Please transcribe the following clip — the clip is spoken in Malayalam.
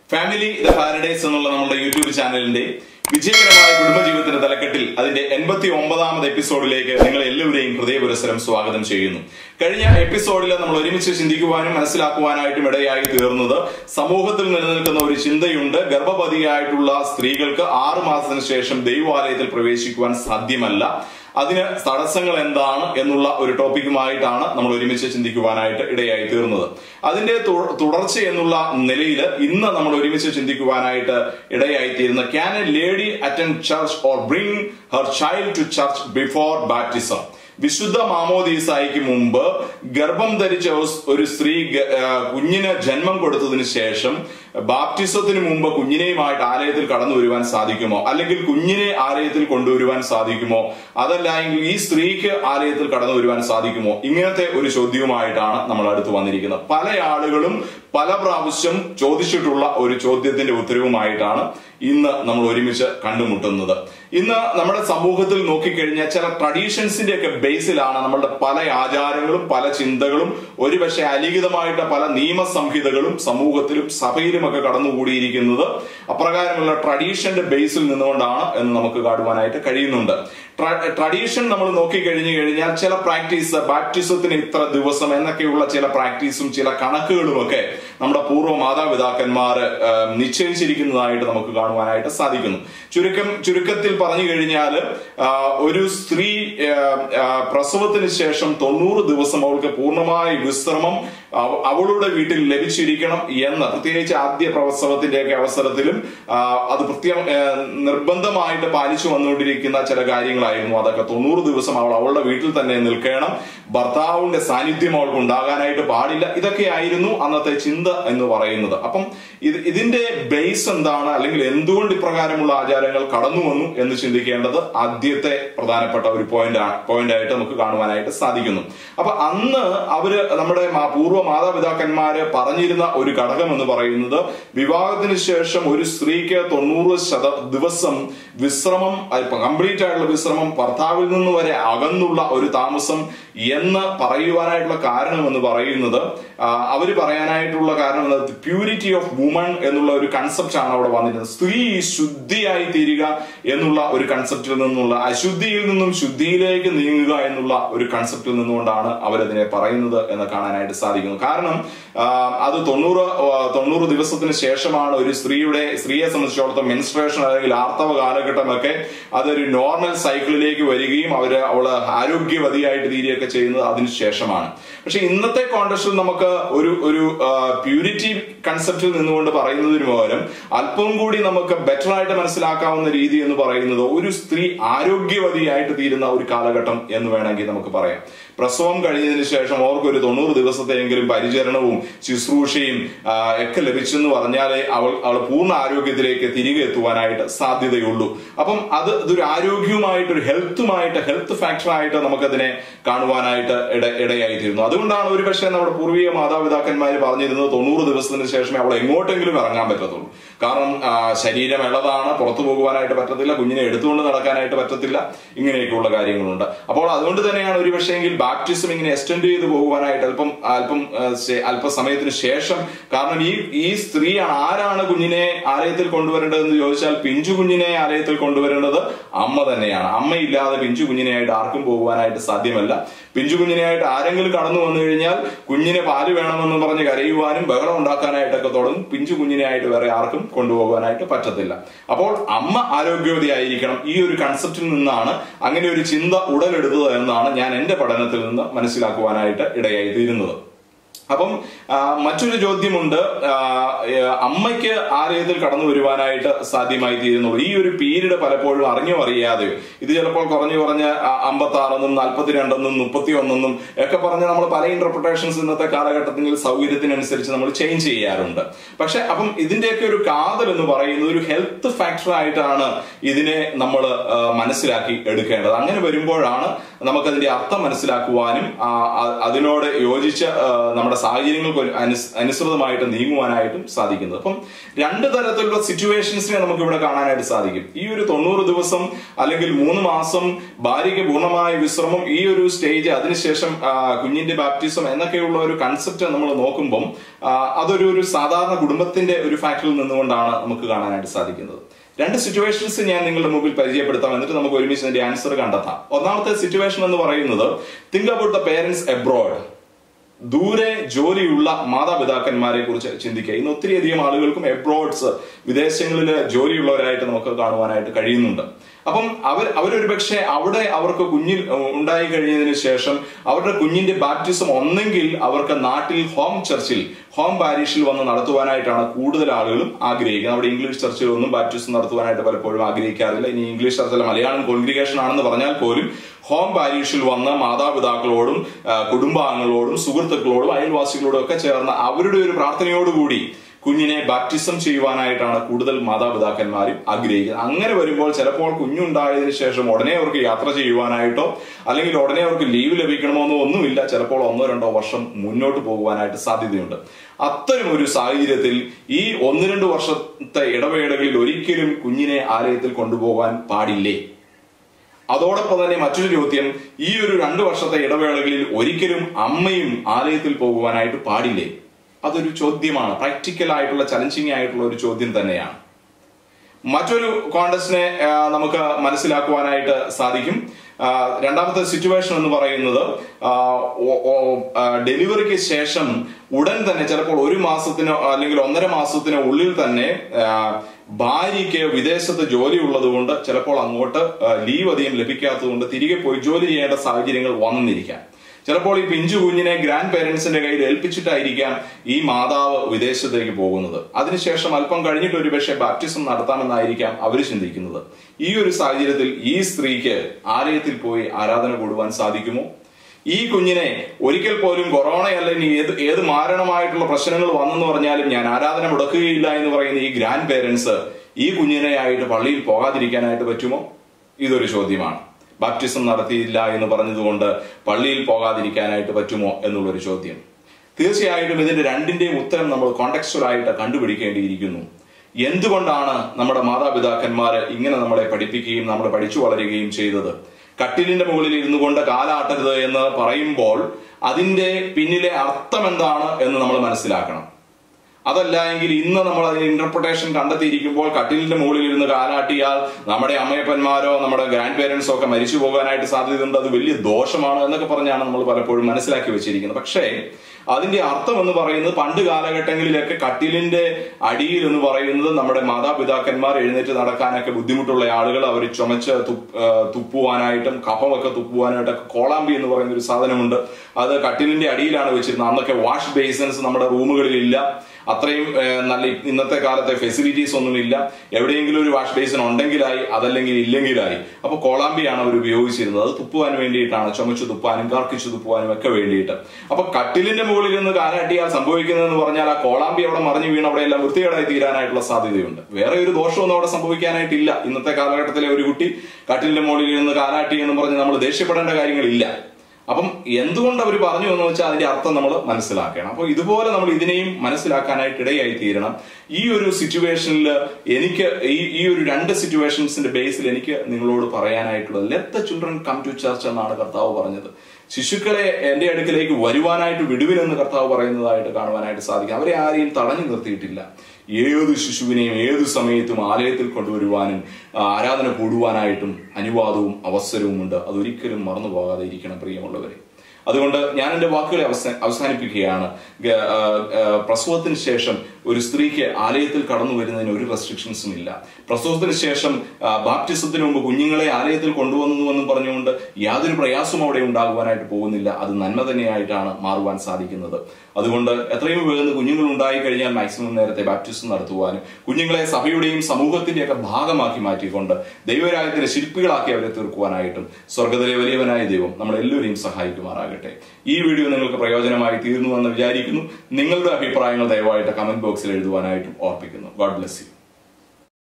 ഫാമിലി ദ പാരഡൈസ് എന്നുള്ള നമ്മുടെ യൂട്യൂബ് ചാനലിന്റെ വിജയകരമായ കുടുംബജീവിതത്തിന്റെ തലക്കെട്ടിൽ അതിന്റെ എൺപത്തി ഒമ്പതാമത് എപ്പിസോഡിലേക്ക് നിങ്ങൾ എല്ലാവരെയും ഹൃദയപുരസരം സ്വാഗതം ചെയ്യുന്നു കഴിഞ്ഞ എപ്പിസോഡിൽ നമ്മൾ ഒരുമിച്ച് ചിന്തിക്കുവാനും മനസ്സിലാക്കുവാനായിട്ടും ഇടയായി തീർന്നത് സമൂഹത്തിൽ നിലനിൽക്കുന്ന ഒരു ചിന്തയുണ്ട് ഗർഭവതിയായിട്ടുള്ള സ്ത്രീകൾക്ക് ആറു മാസത്തിന് ശേഷം ദൈവാലയത്തിൽ പ്രവേശിക്കുവാൻ സാധ്യമല്ല അതിന് തടസ്സങ്ങൾ എന്താണ് എന്നുള്ള ഒരു ടോപ്പിക്കുമായിട്ടാണ് നമ്മൾ ഒരുമിച്ച് ചിന്തിക്കുവാനായിട്ട് ഇടയായി തീർന്നത് അതിന്റെ തു- തുടർച്ച എന്നുള്ള നിലയിൽ ഇന്ന് നമ്മൾ ഒരുമിച്ച് ചിന്തിക്കുവാനായിട്ട് ഇടയായി തീരുന്ന can a lady attend church or bring her child to church before baptism വിശുദ്ധ മാമോദീസായിക്ക് മുമ്പ് ഗർഭം ധരിച്ച ഒരു- ഒരു സ്ത്രീ ഗ- ആ, കുഞ്ഞിന് ജന്മം കൊടുത്തതിന് ശേഷം ബാപ്റ്റിസത്തിന് മുമ്പ് കുഞ്ഞിനെയുമായിട്ട് ആലയത്തിൽ കടന്നു വരുവാൻ സാധിക്കുമോ അല്ലെങ്കിൽ കുഞ്ഞിനെ ആലയത്തിൽ കൊണ്ടുവരുവാൻ സാധിക്കുമോ അതല്ല എങ്കിൽ ഈ സ്ത്രീക്ക് ആലയത്തിൽ കടന്നു വരുവാൻ സാധിക്കുമോ ഇങ്ങനത്തെ ഒരു ചോദ്യവുമായിട്ടാണ് നമ്മൾ അടുത്ത് വന്നിരിക്കുന്നത് പല ആളുകളും പല പ്രാവശ്യം ചോദിച്ചിട്ടുള്ള ഒരു ചോദ്യത്തിന്റെ ഉത്തരവുമായിട്ടാണ് ഇന്ന് നമ്മൾ ഒരുമിച്ച് കണ്ടുമുട്ടുന്നത് ഇന്ന് നമ്മുടെ സമൂഹത്തിൽ നോക്കിക്കഴിഞ്ഞാൽ ചില ട്രഡീഷൻസിന്റെ ഒക്കെ ബേസിലാണ് നമ്മളുടെ പല ആചാരങ്ങളും പല ചിന്തകളും ഒരുപക്ഷെ അലിഖിതമായിട്ട് പല നിയമസംഹിതകളും സമൂഹത്തിലും സഭയിലും ഒക്കെ കടന്നുകൂടിയിരിക്കുന്നത് അപ്രകാരമുള്ള ട്രഡീഷന്റെ ബേസിൽ നിന്നുകൊണ്ടാണ് എന്ന് നമുക്ക് കാണുവാനായിട്ട് കഴിയുന്നുണ്ട് ട്രഡീഷൻ നമ്മൾ നോക്കിക്കഴിഞ്ഞു കഴിഞ്ഞാൽ ചില പ്രാക്ടീസ് ബാപ്റ്റിസത്തിന് ഇത്ര ദിവസം എന്നൊക്കെയുള്ള ചില പ്രാക്ടീസും ചില കണക്കുകളും ഒക്കെ നമ്മുടെ പൂർവ്വ മാതാപിതാക്കന്മാർ നിശ്ചയിച്ചിരിക്കുന്നതായിട്ട് നമുക്ക് കാണുവാനായിട്ട് സാധിക്കുന്നു ചുരുക്കം ചുരുക്കത്തിൽ പറഞ്ഞു കഴിഞ്ഞാൽ ഒരു സ്ത്രീ ആ, ആ, പ്രസവത്തിന് ശേഷം തൊണ്ണൂറ് ദിവസം അവൾക്ക് പൂർണ്ണമായ വിശ്രമം അവ- അവളുടെ വീട്ടിൽ ലഭിച്ചിരിക്കണം എന്ന് പ്രത്യേകിച്ച് ആദ്യ പ്രസവത്തിന്റെ ഒക്കെ അവസരത്തിലും ആ, അത് പ്രത്യേകം ആ, നിർബന്ധമായിട്ട് പാലിച്ചു വന്നുകൊണ്ടിരിക്കുന്ന ചില കാര്യങ്ങളായിരുന്നു അതൊക്കെ തൊണ്ണൂറ് ദിവസം അവൾ അവളുടെ വീട്ടിൽ തന്നെ നിൽക്കണം ഭർത്താവിന്റെ സാന്നിധ്യം അവൾക്ക് ഉണ്ടാകാനായിട്ട് പാടില്ല ഇതൊക്കെയായിരുന്നു അന്നത്തെ ചിന്ത എന്ന് പറയുന്നത് അപ്പം ഇത് ഇതിന്റെ ബേസ് എന്താണ് അല്ലെങ്കിൽ എന്തുകൊണ്ട് ഇപ്രകാരമുള്ള ആചാരങ്ങൾ കടന്നു വന്നു എന്ന് ചിന്തിക്കേണ്ടത് ആദ്യത്തെ പ്രധാനപ്പെട്ട ഒരു പോയിന്റ് ആണ് പോയിന്റ് ആയിട്ട് നമുക്ക് കാണുവാനായിട്ട് സാധിക്കുന്നു അപ്പൊ അന്ന് അവര് നമ്മുടെ മാ- പൂർവ്വ മാതാപിതാക്കന്മാര് പറഞ്ഞിരുന്ന ഒരു ഘടകം എന്ന് പറയുന്നത് വിവാഹത്തിന് ശേഷം ഒരു സ്ത്രീക്ക് തൊണ്ണൂറ് ശത ദിവസം വിശ്രമം കംപ്ലീറ്റ് ആയിട്ടുള്ള വിശ്രമം ഭർത്താവിൽ നിന്ന് വരെ അകന്നുള്ള ഒരു താമസം എന്ന് പറയുവാനായിട്ടുള്ള കാരണം എന്ന് പറയുന്നത് ആ, അവര് പറയാനായിട്ടുള്ള കാരണം പ്യൂരിറ്റി ഓഫ് വുമൺ എന്നുള്ള ഒരു കൺസെപ്റ്റ് ആണ് അവിടെ വന്നിരുന്നത് സ്ത്രീ ശുദ്ധിയായി തീരുക എന്നുള്ള ഒരു കൺസെപ്റ്റിൽ നിന്നുള്ള അശുദ്ധിയിൽ നിന്നും ശുദ്ധിയിലേക്ക് നീങ്ങുക എന്നുള്ള ഒരു കൺസെപ്റ്റിൽ നിന്നുകൊണ്ടാണ് അവരതിനെ പറയുന്നത് എന്ന് കാണാനായിട്ട് സാധിക്കുന്നു കാരണം ആ, അത് തൊണ്ണൂറ് ആ, തൊണ്ണൂറ് ദിവസത്തിന് ശേഷമാണ് ഒരു സ്ത്രീയുടെ സ്ത്രീയെ സംബന്ധിച്ചിടത്തോളം മെൻസ്ട്രേഷൻ അല്ലെങ്കിൽ ആർത്തവ കാലഘട്ടമൊക്കെ അതൊരു നോർമൽ സൈക്കിളിലേക്ക് വരികയും അവര് അവള് ആരോഗ്യവതിയായിട്ട് തീരുകയൊക്കെ ചെയ്യുന്നത് അതിന് ശേഷമാണ് പക്ഷെ ഇന്നത്തെ കോണ്ടസ്റ്റിൽ നമുക്ക് ഒരു ഒരു പ്യൂരിറ്റി കൺസെപ്റ്റിൽ നിന്നുകൊണ്ട് പറയുന്നതിന് പകരം അല്പം കൂടി നമുക്ക് ബെറ്റർ ആയിട്ട് മനസ്സിലാക്കാവുന്ന രീതി എന്ന് പറയുന്നത് ഒരു സ്ത്രീ ആരോഗ്യവതിയായിട്ട് തീരുന്ന ഒരു കാലഘട്ടം എന്ന് വേണമെങ്കിൽ നമുക്ക് പറയാം പ്രസവം കഴിഞ്ഞതിന് ശേഷം അവർക്ക് ഒരു തൊണ്ണൂറ് ദിവസത്തെയെങ്കിലും പരിചരണവും ശുശ്രൂഷയും ആ, ഒക്കെ ലഭിച്ചെന്ന് പറഞ്ഞാലേ അവൾ അവൾ പൂർണ്ണ ആരോഗ്യത്തിലേക്ക് തിരികെ എത്തുവാനായിട്ട് സാധ്യതയുള്ളൂ അപ്പം അത് ഇതൊരു ആരോഗ്യവുമായിട്ട് ഒരു ഹെൽത്തുമായിട്ട് ഹെൽത്ത് ഫാക്ടറായിട്ട് നമുക്കതിനെ കാണുവാനായിട്ട് ഇട ഇടയായി തീരുന്നു അതുകൊണ്ടാണ് ഒരു പക്ഷേ നമ്മുടെ പൂർവീയ മാതാപിതാക്കന്മാർ പറഞ്ഞിരുന്നത് തൊണ്ണൂറ് ദിവസത്തിന് ശേഷമേ അവൾ എങ്ങോട്ടെങ്കിലും ഇറങ്ങാൻ പറ്റത്തുള്ളൂ കാരണം ആ, ശരീരം ഇളതാണ് പുറത്തു പോകുവാനായിട്ട് പറ്റത്തില്ല കുഞ്ഞിനെ എടുത്തുകൊണ്ട് നടക്കാനായിട്ട് പറ്റത്തില്ല ഇങ്ങനെയൊക്കെയുള്ള കാര്യങ്ങളുണ്ട് അപ്പോൾ അതുകൊണ്ട് തന്നെയാണ് ഒരു പക്ഷേങ്കിൽ ബാപ്റ്റിസം ഇങ്ങനെ എക്സ്റ്റെൻഡ് ചെയ്ത് പോകുവാനായിട്ട് അല്പം അല്പം ആ, ശേ- അല്പസമയത്തിന് ശേഷം കാരണം ഈ ഈ സ്ത്രീയാണ് ആരാണ് കുഞ്ഞിനെ ആലയത്തിൽ കൊണ്ടുവരേണ്ടതെന്ന് ചോദിച്ചാൽ പിഞ്ചു കുഞ്ഞിനെ ആലയത്തിൽ കൊണ്ടുവരേണ്ടത് അമ്മ തന്നെയാണ് അമ്മയില്ലാതെ പിഞ്ചു കുഞ്ഞിനെയായിട്ട് ആർക്കും പോകുവാനായിട്ട് സാധ്യമല്ല പിഞ്ചു കുഞ്ഞിനെയായിട്ട് ആരെങ്കിലും കടന്നു വന്നു കഴിഞ്ഞാൽ കുഞ്ഞിനെ പാല് വേണമെന്ന് പറഞ്ഞ് കരയുവാനും ബഹളം ഉണ്ടാക്കാനായിട്ടൊക്കെ തുടങ്ങും പിഞ്ചു കുഞ്ഞിനെയായിട്ട് വേറെ ആർക്കും കൊണ്ടുപോകാനായിട്ട് പറ്റത്തില്ല അപ്പോൾ അമ്മ ആരോഗ്യവതിയായിരിക്കണം ഈ ഒരു കൺസെപ്റ്റിൽ നിന്നാണ് അങ്ങനെ ഒരു ചിന്ത ഉടലെടുത്തത് എന്നാണ് ഞാൻ എന്റെ പഠനത്തിൽ നിന്ന് മനസ്സിലാക്കുവാനായിട്ട് ഇടയായി തീരുന്നത് അപ്പം ആ, മറ്റൊരു ചോദ്യമുണ്ട് ആ, ഏ, അമ്മയ്ക്ക് ആലയത്തിൽ കടന്നു വരുവാനായിട്ട് സാധ്യമായി തീരുന്നുള്ളൂ ഈ ഒരു പീരീഡ് പലപ്പോഴും അറിഞ്ഞോ അറിയാതെയോ ഇത് ചിലപ്പോൾ കുറഞ്ഞു കുറഞ്ഞ് അമ്പത്തി ആറെന്നും നാൽപ്പത്തിരണ്ടെന്നും മുപ്പത്തി ഒന്നെന്നും ഒക്കെ പറഞ്ഞ് നമ്മൾ പല ഇന്റർപ്രിട്ടേഷൻസ് ഇന്നത്തെ കാലഘട്ടത്തിൽ സൗകര്യത്തിനനുസരിച്ച് നമ്മൾ ചേഞ്ച് ചെയ്യാറുണ്ട് പക്ഷെ അപ്പം ഇതിന്റെയൊക്കെ ഒരു കാതൽ എന്ന് പറയുന്നത് ഒരു ഹെൽത്ത് ഫാക്ടർ ആയിട്ടാണ് ഇതിനെ നമ്മൾ മനസ്സിലാക്കി എടുക്കേണ്ടത് അങ്ങനെ വരുമ്പോഴാണ് നമുക്കതിന്റെ അർത്ഥം മനസ്സിലാക്കുവാനും ആ, അ- അതിനോട് യോജിച്ച് ആ, നമ്മുടെ സാഹചര്യങ്ങൾക്ക് അനുസ് അനുസൃതമായിട്ട് നീങ്ങുവാനായിട്ടും സാധിക്കുന്നത് അപ്പം രണ്ട് തരത്തിലുള്ള സിറ്റുവേഷൻസിനെ നമുക്ക് ഇവിടെ കാണാനായിട്ട് സാധിക്കും ഈ ഒരു തൊണ്ണൂറ് ദിവസം അല്ലെങ്കിൽ മൂന്ന് മാസം ഭാര്യയ്ക്ക് പൂർണ്ണമായ വിശ്രമം ഈ ഒരു സ്റ്റേജ് അതിനുശേഷം ആ, കുഞ്ഞിന്റെ ബാപ്റ്റിസം എന്നൊക്കെയുള്ള ഒരു കൺസെപ്റ്റ് നമ്മൾ നോക്കുമ്പം ആ, അതൊരു ഒരു സാധാരണ കുടുംബത്തിന്റെ ഒരു ഫാക്ടറിൽ നിന്നുകൊണ്ടാണ് നമുക്ക് കാണാനായിട്ട് സാധിക്കുന്നത് രണ്ട് സിറ്റുവേഷൻസ് ഞാൻ നിങ്ങളുടെ മുമ്പിൽ പരിചയപ്പെടുത്താം എന്നിട്ട് നമുക്ക് ഒരുമിച്ച് അതിന്റെ ആൻസർ കണ്ടെത്താം ഒന്നാമത്തെ സിറ്റുവേഷൻ എന്ന് പറയുന്നത് think about the parents abroad ദൂരെ ജോലിയുള്ള മാതാപിതാക്കന്മാരെ കുറിച്ച് ചിന്തിക്കുക ഇന്ന് ഒത്തിരിയധികം ആളുകൾക്കും എബ്രോഡ്സ് വിദേശങ്ങളിൽ ജോലിയുള്ളവരായിട്ട് നമുക്ക് കാണുവാനായിട്ട് കഴിയുന്നുണ്ട് അപ്പം അവർ അവരൊരു പക്ഷേ അവിടെ അവർക്ക് കുഞ്ഞിൽ ഉം, ഉണ്ടായി കഴിഞ്ഞതിന് ശേഷം അവരുടെ കുഞ്ഞിന്റെ ബാപ്റ്റിസം ഒന്നെങ്കിൽ അവർക്ക് നാട്ടിൽ ഹോം ചർച്ചിൽ ഹോം പാരീഷിൽ വന്ന് നടത്തുവാനായിട്ടാണ് കൂടുതൽ ആളുകളും ആഗ്രഹിക്കുന്നത് അവിടെ ഇംഗ്ലീഷ് ചർച്ചിലൊന്നും ബാപ്റ്റിസം നടത്തുവാനായിട്ട് പലപ്പോഴും ആഗ്രഹിക്കാറില്ല ഇനി ഇംഗ്ലീഷ് ചർച്ചിലെ മലയാളം കോൺഗ്രിഗേഷൻ ആണെന്ന് പറഞ്ഞാൽ പോലും ഹോം പാരീഷിൽ വന്ന് മാതാപിതാക്കളോടും ആ, കുടുംബാംഗങ്ങളോടും സുഹൃത്തുക്കളോടും അയൽവാസികളോടും ഒക്കെ ചേർന്ന് അവരുടെ ഒരു പ്രാർത്ഥനയോടുകൂടി കുഞ്ഞിനെ ബാപ്റ്റിസം ചെയ്യുവാനായിട്ടാണ് കൂടുതൽ മാതാപിതാക്കന്മാരും ആഗ്രഹിക്കുന്നത് അങ്ങനെ വരുമ്പോൾ ചിലപ്പോൾ കുഞ്ഞുണ്ടായതിനു ശേഷം ഉടനെ അവർക്ക് യാത്ര ചെയ്യുവാനായിട്ടോ അല്ലെങ്കിൽ ഉടനെ അവർക്ക് ലീവ് ലഭിക്കണമോ എന്നോ ഒന്നുമില്ല ചിലപ്പോൾ ഒന്നോ രണ്ടോ വർഷം മുന്നോട്ട് പോകുവാനായിട്ട് സാധ്യതയുണ്ട് അത്തരം ഒരു സാഹചര്യത്തിൽ ഈ ഒന്ന് രണ്ട് വർഷത്തെ ഇടവേളകളിൽ ഒരിക്കലും കുഞ്ഞിനെ ആലയത്തിൽ കൊണ്ടുപോകാൻ പാടില്ലേ അതോടൊപ്പം തന്നെ മറ്റൊരു ചോദ്യം ഈ ഒരു രണ്ടു വർഷത്തെ ഇടവേളകളിൽ ഒരിക്കലും അമ്മയും ആലയത്തിൽ പോകുവാനായിട്ട് പാടില്ലേ അതൊരു ചോദ്യമാണ് പ്രാക്ടിക്കൽ ആയിട്ടുള്ള ചലഞ്ചിങ് ആയിട്ടുള്ള ഒരു ചോദ്യം തന്നെയാണ് മറ്റൊരു കോണ്ടസ്റ്റിനെ ആ, നമുക്ക് മനസ്സിലാക്കുവാനായിട്ട് സാധിക്കും ആ, രണ്ടാമത്തെ സിറ്റുവേഷൻ എന്ന് പറയുന്നത് ആ, ഓ- ഓ- ആ, ഡെലിവറിക്ക് ശേഷം ഉടൻ തന്നെ ചിലപ്പോൾ ഒരു മാസത്തിനോ അല്ലെങ്കിൽ ഒന്നര മാസത്തിനോ ഉള്ളിൽ തന്നെ ആ, ഭാര്യയ്ക്ക് വിദേശത്ത് ജോലി ഉള്ളതുകൊണ്ട് ചിലപ്പോൾ അങ്ങോട്ട് ആ, ലീവ് അധികം ലഭിക്കാത്തതുകൊണ്ട് തിരികെ പോയി ജോലി ചെയ്യേണ്ട സാഹചര്യങ്ങൾ വന്നെന്നിരിക്കാം ചിലപ്പോൾ ഈ പിഞ്ചു കുഞ്ഞിനെ ഗ്രാൻഡ് പേരൻസിന്റെ കയ്യിൽ ഏൽപ്പിച്ചിട്ടായിരിക്കാം ഈ മാതാവ് വിദേശത്തേക്ക് പോകുന്നത് അതിനുശേഷം അല്പം കഴിഞ്ഞിട്ട് ഒരു പക്ഷേ ബാപ്റ്റിസം നടത്താമെന്നായിരിക്കാം അവർ ചിന്തിക്കുന്നത് ഈ ഒരു സാഹചര്യത്തിൽ ഈ സ്ത്രീക്ക് ആലയത്തിൽ പോയി ആരാധന കൂടുവാൻ സാധിക്കുമോ ഈ കുഞ്ഞിനെ ഒരിക്കൽ പോലും കൊറോണയല്ല ഇനി ഏത് ഏത് മാരണമായിട്ടുള്ള പ്രശ്നങ്ങൾ വന്നെന്ന് പറഞ്ഞാലും ഞാൻ ആരാധന മുടക്കുകയില്ല എന്ന് പറയുന്ന ഈ ഗ്രാൻഡ് പേരൻസ് ഈ കുഞ്ഞിനെ ആയിട്ട് പള്ളിയിൽ പോകാതിരിക്കാനായിട്ട് പറ്റുമോ ഇതൊരു ചോദ്യമാണ് ബാപ്റ്റിസം നടത്തിയില്ല എന്ന് പറഞ്ഞതുകൊണ്ട് പള്ളിയിൽ പോകാതിരിക്കാനായിട്ട് പറ്റുമോ എന്നുള്ളൊരു ചോദ്യം തീർച്ചയായിട്ടും ഇതിന്റെ രണ്ടിന്റെയും ഉത്തരം നമ്മൾ കോണ്ടക്സ്റ്റുവൽ ആയിട്ട് കണ്ടുപിടിക്കേണ്ടിയിരിക്കുന്നു എന്തുകൊണ്ടാണ് നമ്മുടെ മാതാപിതാക്കന്മാർ ഇങ്ങനെ നമ്മളെ പഠിപ്പിക്കുകയും നമ്മൾ പഠിച്ചു വളരുകയും ചെയ്തത് കട്ടിലിന്റെ മുകളിൽ ഇരുന്നു കൊണ്ട് കാലാട്ടരുത് എന്ന് പറയുമ്പോൾ അതിന്റെ പിന്നിലെ അർത്ഥം എന്താണ് എന്ന് നമ്മൾ മനസ്സിലാക്കണം അതല്ല എങ്കിൽ ഇന്ന് നമ്മൾ അതിന് ഇന്റർപ്രിട്ടേഷൻ കണ്ടെത്തിയിരിക്കുമ്പോൾ കട്ടിലിന്റെ മുകളിൽ ഇരുന്ന് കാലാട്ടിയാൽ നമ്മുടെ അമ്മയപ്പന്മാരോ നമ്മുടെ ഗ്രാൻഡ് പേരൻസോ ഒക്കെ മരിച്ചു പോകാനായിട്ട് സാധ്യതയുണ്ട് അത് വലിയ ദോഷമാണ് എന്നൊക്കെ പറഞ്ഞാണ് നമ്മൾ പലപ്പോഴും മനസ്സിലാക്കി വെച്ചിരിക്കുന്നത് പക്ഷേ അതിന്റെ അർത്ഥം എന്ന് പറയുന്നത് പണ്ട് കാലഘട്ടങ്ങളിലൊക്കെ കട്ടിലിന്റെ അടിയിൽ എന്ന് പറയുന്നത് നമ്മുടെ മാതാപിതാക്കന്മാർ എഴുന്നേറ്റ് നടക്കാനൊക്കെ ബുദ്ധിമുട്ടുള്ള ആളുകൾ അവർ ചുമച്ച് തുപ്പ്- ആ, തുപ്പുവാനായിട്ടും കഫമൊക്കെ തുപ്പുവാനായിട്ടൊക്കെ കോളാമ്പി എന്ന് പറയുന്ന ഒരു സാധനമുണ്ട് അത് കട്ടിലിന്റെ അടിയിലാണ് വെച്ചിരുന്നത് അന്നൊക്കെ വാഷ് ബേസിൻസ് നമ്മുടെ റൂമുകളിൽ ഇല്ല അത്രയും ആ, നല്ല ഇന്നത്തെ കാലത്തെ ഫെസിലിറ്റീസ് ഒന്നുമില്ല എവിടെയെങ്കിലും ഒരു വാഷ് ബേസിൻ ഉണ്ടെങ്കിലായി അതല്ലെങ്കിൽ ഇല്ലെങ്കിലായി അപ്പൊ കോളാമ്പിയാണ് അവർ ഉപയോഗിച്ചിരുന്നത് അത് തുപ്പുവാൻ വേണ്ടിയിട്ടാണ് ചുമച്ചു തുപ്പാനും കർക്കിച്ചു തുപ്പുവാനും ഒക്കെ വേണ്ടിയിട്ട് അപ്പൊ കട്ടിലിന്റെ മുകളിൽ നിന്ന് കാലാട്ടിയാൽ സംഭവിക്കുന്നതെന്ന് പറഞ്ഞാൽ ആ കോളാമ്പി അവിടെ മറിഞ്ഞു വീണ് അവിടെ എല്ലാം വൃത്തികേടായി തീരാനായിട്ടുള്ള സാധ്യതയുണ്ട് വേറെ ഒരു ദോഷമൊന്നും അവിടെ സംഭവിക്കാനായിട്ടില്ല ഇന്നത്തെ കാലഘട്ടത്തിലെ ഒരു കുട്ടി കട്ടിലിന്റെ മുകളിൽ നിന്ന് കാലാട്ടി എന്ന് പറഞ്ഞ് നമ്മൾ ദേഷ്യപ്പെടേണ്ട കാര്യങ്ങളില്ല അപ്പം എന്തുകൊണ്ട് അവർ പറഞ്ഞു എന്ന് വെച്ചാൽ അതിന്റെ അർത്ഥം നമ്മൾ മനസ്സിലാക്കണം അപ്പോൾ ഇതുപോലെ നമ്മൾ ഇതിനെയും മനസ്സിലാക്കാനായിട്ട് ഇടയായി തീരണം ഈ ഒരു സിറ്റുവേഷനിൽ എനിക്ക് ഈ ഈ ഒരു രണ്ട് സിറ്റുവേഷൻസിന്റെ ബേസിൽ എനിക്ക് നിങ്ങളോട് പറയാനായിട്ടുള്ളത് let the children come to church എന്നാണ് കർത്താവ് പറഞ്ഞത് ശിശുക്കളെ എന്റെ അടുക്കിലേക്ക് വരുവാനായിട്ട് വിടുവിനെന്ന് കർത്താവ് പറയുന്നതായിട്ട് കാണുവാനായിട്ട് സാധിക്കും അവരെ ആരെയും തടഞ്ഞു നിർത്തിയിട്ടില്ല ഏത് ശിശുവിനെയും ഏത് സമയത്തും ആലയത്തിൽ കൊണ്ടുവരുവാനും ആ, ആരാധന കൂടുവാനായിട്ടും അനുവാദവും അവസരവും ഉണ്ട് അതൊരിക്കലും മറന്നു പോകാതെ ഇരിക്കണം പ്രിയമുള്ളവരെ അതുകൊണ്ട് ഞാൻ എന്റെ വാക്കുകളെ അവസാ അവസാനിപ്പിക്കുകയാണ് ഗ- ആ, ആ, പ്രസവത്തിന് ശേഷം ഒരു സ്ത്രീക്ക് ആലയത്തിൽ കടന്നു വരുന്നതിന് ഒരു റെസ്ട്രിക്ഷൻസും ഇല്ല പ്രസവത്തിന് ശേഷം ആ, ബാപ്റ്റിസത്തിന് മുമ്പ് കുഞ്ഞുങ്ങളെ ആലയത്തിൽ കൊണ്ടുവന്നു എന്നും പറഞ്ഞുകൊണ്ട് യാതൊരു പ്രയാസവും അവിടെ ഉണ്ടാകുവാനായിട്ട് പോകുന്നില്ല അത് നന്മ തന്നെയായിട്ടാണ് മാറുവാൻ സാധിക്കുന്നത് അതുകൊണ്ട് എത്രയും വേഗം കുഞ്ഞുങ്ങൾ ഉണ്ടായി കഴിഞ്ഞാൽ മാക്സിമം നേരത്തെ ബാപ്റ്റിസം നടത്തുവാനും കുഞ്ഞുങ്ങളെ സഭയുടെയും സമൂഹത്തിന്റെയും ഒക്കെ ഭാഗമാക്കി മാറ്റിക്കൊണ്ട് ദൈവരാജ്യത്തിന്റെ ശില്പികളാക്കി അവരെ തീർക്കുവാനായിട്ടും സ്വർഗത്തിലെ വലിയവനായ ദൈവം നമ്മളെല്ലാവരെയും സഹായിക്കുമാറാകട്ടെ ഈ വീഡിയോ നിങ്ങൾക്ക് പ്രയോജനമായി തീർന്നു എന്ന് വിചാരിക്കുന്നു നിങ്ങളുടെ അഭിപ്രായങ്ങൾ ദയവായിട്ട് കമന്റ് ബോക്സിൽ എഴുതുവാനായിട്ടും ഓർപ്പിക്കുന്നു ഗോഡ് ബ്ലെസ് യു